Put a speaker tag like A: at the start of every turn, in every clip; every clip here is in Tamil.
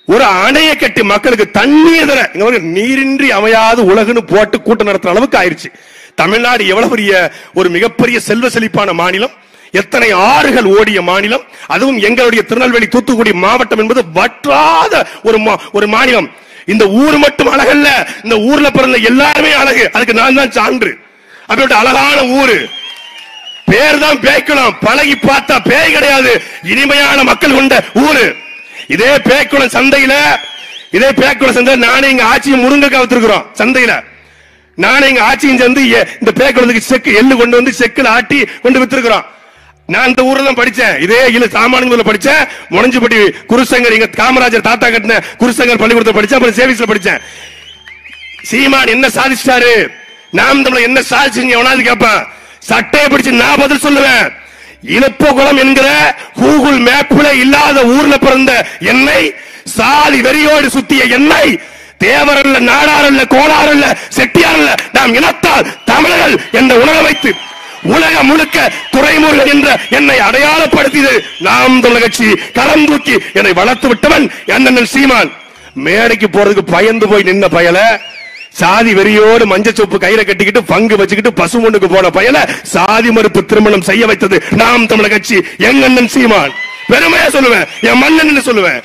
A: ஒரு அணையை கட்டி மக்களுக்கு தண்ணீர் தர இங்க பாருங்க, நீரின்றி அமையாது உலகுன்னு போட்டு கூட்டம் நடத்துற அளவுக்கு ஆயிருச்சு தமிழ்நாடு எவ்வளவு பெரிய ஒரு மிகப்பெரிய செல்வ செழிப்பான மாநிலம் எத்தனை ஆறுகள் ஓடிய மாநிலம் அதுவும் எங்களுடைய திருநெல்வேலி தூத்துக்குடி மாவட்டம் என்பது வற்றாத ஒரு மா- ஒரு மாநிலம் இந்த ஊர் மட்டும் அழகல்ல இந்த ஊர்ல பிறந்த எல்லாருமே அழகு அதுக்கு நான் தான் சான்று அப்படிப்பட்ட அழகான ஊரு பேர் தான் பேய்க்குளம் பழகி பார்த்தா பேய் கிடையாது இனிமையான மக்கள் கொண்ட ஊரு இதே பேய்க்குளம் சந்தையில இதே பேய்க்குளம் சந்தையில நானே இங்க ஆட்சியை முருங்கக்காய் வித்துருக்கிறோம் சந்தையில நானே இங்க ஆட்சியும் சேர்ந்து எ- இந்த பேய்க்குளத்துக்கு செக்கு எள்ளு கொண்டு வந்து செக்குல ஆட்டி கொண்டு வித்துருக்கிறோம் நான் இந்த ஊர்ல தான் படிச்சேன் இதே இல்ல சாமானியத்துல படிச்சேன் முனஞ்சிப்பட்டி குருசங்கர் இங்க காமராஜர் தாத்தா கட்டின குருசங்கர் பள்ளிக்கூடத்தில் படிச்சேன் அப்புறம் சேவிஸ்ல படிச்சேன் சீமான் என்ன சாதிச்சிட்டாரு நாம் தமிழர் என்ன சாதிச்சுங்க எவனாவது கேட்பான் சட்டையை பிடிச்சு நான் பதில் சொல்லுவேன் இலப்பகுளம் என்கிற கூகுள் மேப்ல இல்லாத ஊர்ல பிறந்த என்னை சாதி வெறியோடு சுத்திய என்னை தேவர் அல்ல நாடார் அல்ல கோளாறு அல்ல செட்டியார் அல்ல நாம் இனத்தால் தமிழர்கள் என்ற உணர வைத்து உலகம் முழுக்க துறைமுருகன் என்ற என்னை அடையாளப்படுத்தியது நாம் தமிழர் கட்சி கரம் தூக்கி என்னை வளர்த்து விட்டவன் என்னென்ன சீமான் மேடைக்கு போறதுக்கு பயந்து போய் நின்ன பயல சாதி வெறியோடு மஞ்சள் சொப்பு கையில கட்டிக்கிட்டு பங்கு வச்சுக்கிட்டு பசுமொண்ணுக்கு போன பயல சாதி மறுப்பு திருமணம் செய்ய வைத்தது நாம் தமிழர் கட்சி எங்க அண்ணன் சீமான் பெருமையா சொல்லுவேன் என் மன்னன் சொல்லுவேன்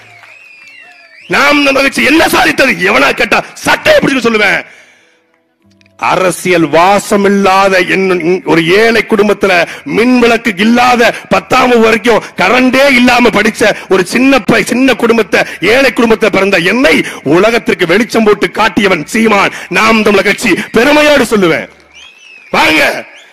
A: நாம் தமிழர் கட்சி என்ன சாதித்தது எவனா கேட்டா சட்டையை பிடிச்சு சொல்லுவேன் அரசியல் வாசம் இல்லாத என்ன- ஒரு ஏழை குடும்பத்துல மின் விளக்கு இல்லாத பத்தாம் வகுப்பு வரைக்கும் கரண்டே இல்லாம படிச்ச ஒரு சின்ன பை- சின்ன குடும்பத்தை ஏழை குடும்பத்தை பிறந்த என்னை உலகத்திற்கு வெளிச்சம் போட்டு காட்டியவன் சீமான் நாம் தமிழர் கட்சி பெருமையோடு சொல்லுவேன் வாங்க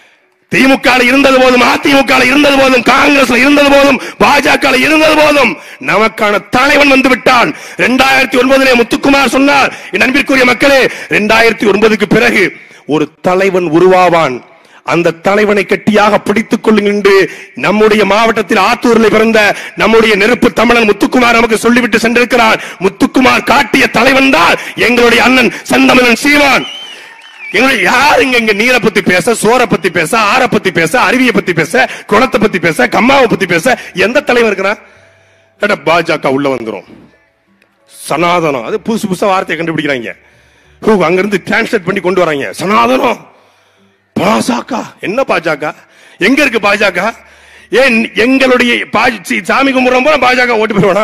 A: திமுக இருந்தது போதும் அதிமுக இருந்தது போதும் காங்கிரஸ்ல இருந்தது போதும் பாஜக இருந்தது போதும் நமக்கான தலைவன் வந்து விட்டான் இரண்டாயிரத்தி ஒன்பதிலே முத்துக்குமார் சொன்னார் என் அன்பிற்குரிய மக்களே இரண்டாயிரத்தி ஒன்பதுக்கு பிறகு ஒரு தலைவன் உருவாவான் அந்த தலைவனை கட்டியாக பிடித்துக் கொள்ளுங்கள் என்று நம்முடைய மாவட்டத்தில் ஆத்தூரில் பிறந்த நம்முடைய நெருப்பு தமிழன் முத்துக்குமார் நமக்கு சொல்லிவிட்டு சென்றிருக்கிறார் முத்துக்குமார் காட்டிய தலைவன் தான் எங்களுடைய அண்ணன் செந்தமிழன் சீமான் எங்களை யார் இங்க இங்க நீரை பத்தி பேச சோரை பத்தி பேச ஆற பத்தி பேச அருவியை பத்தி பேச குளத்தை பத்தி பேச கம்மாவை பத்தி பேச எந்த தலைவர் இருக்கிறான் கேட்டா பாஜக உள்ள வந்துரும் சனாதனம் அது புதுசு புதுசா வார்த்தையை கண்டுபிடிக்கிறாங்க ஹூ, அங்கிருந்து டிரான்ஸ்லேட் பண்ணி கொண்டு வராங்க சனாதனம் பாஜக என்ன பாஜக எங்க இருக்கு பாஜக ஏன் எங்களுடைய பா- சி- சாமி கும்பிடுறோம் போல பாஜக ஓட்டு போயிடுவானா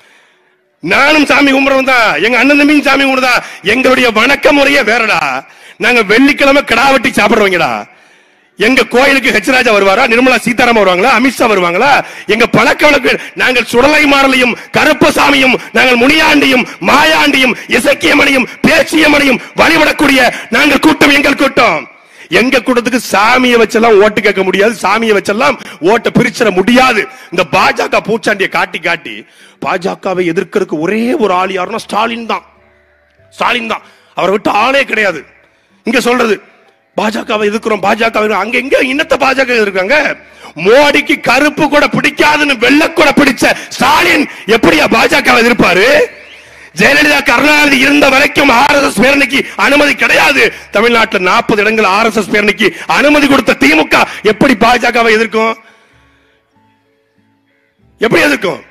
A: நானும் சாமி கும்பிடுறோம் தான் எங்க அண்ணன் தம்பியும் சாமி கும்பிடுதா எங்களுடைய வணக்க முறையே வேறடா நாங்க வெள்ளிக்கிழமை கிடா வெட்டி சாப்பிடுறவங்கடா எங்க கோயிலுக்கு ஹெச்ராஜா வருவாரா நிர்மலா சீதாராமன் வருவாங்களா அமித்ஷா வருவாங்களா எங்க பழக்க வழக்கு நாங்கள் சுடலை மாடலையும் கருப்பசாமியும் நாங்கள் முனியாண்டியும் மாயாண்டியும் இசக்கியமனையும் பேச்சியமனையும் வழிபடக்கூடிய நாங்கள் கூட்டம் எங்கள் கூட்டம் எங்க கூட்டத்துக்கு சாமியை வச்செல்லாம் ஓட்டு கேட்க முடியாது சாமியை வச்செல்லாம் ஓட்ட பிரிச்சிட முடியாது இந்த பாஜக பூச்சாண்டியை காட்டி காட்டி பாஜகவை எதிர்க்கிறதுக்கு ஒரே ஒரு ஆள் யாருன்னா ஸ்டாலின் தான் ஸ்டாலின் தான் அவரை விட்டு ஆளே கிடையாது இங்க சொல்றது பாஜகவை எதிர்க்கிறோம் பாஜக அங்க எங்க இன்னத்த பாஜக இருக்காங்க மோடிக்கு கருப்பு கூட பிடிக்காதுன்னு வெள்ளை கூட பிடிச்ச ஸ்டாலின் எப்படியா பாஜகவை எதிர்ப்பாரு ஜெயலலிதா கருணாநிதி இருந்த வரைக்கும் ஆர்எஸ்எஸ் பேரணிக்கு அனுமதி கிடையாது தமிழ்நாட்டில் நாற்பது இடங்கள் ஆர்எஸ்எஸ் பேரணிக்கு அனுமதி கொடுத்த திமுக எப்படி பாஜகவை எதிர்க்கும் எப்படி எதிர்க்கும்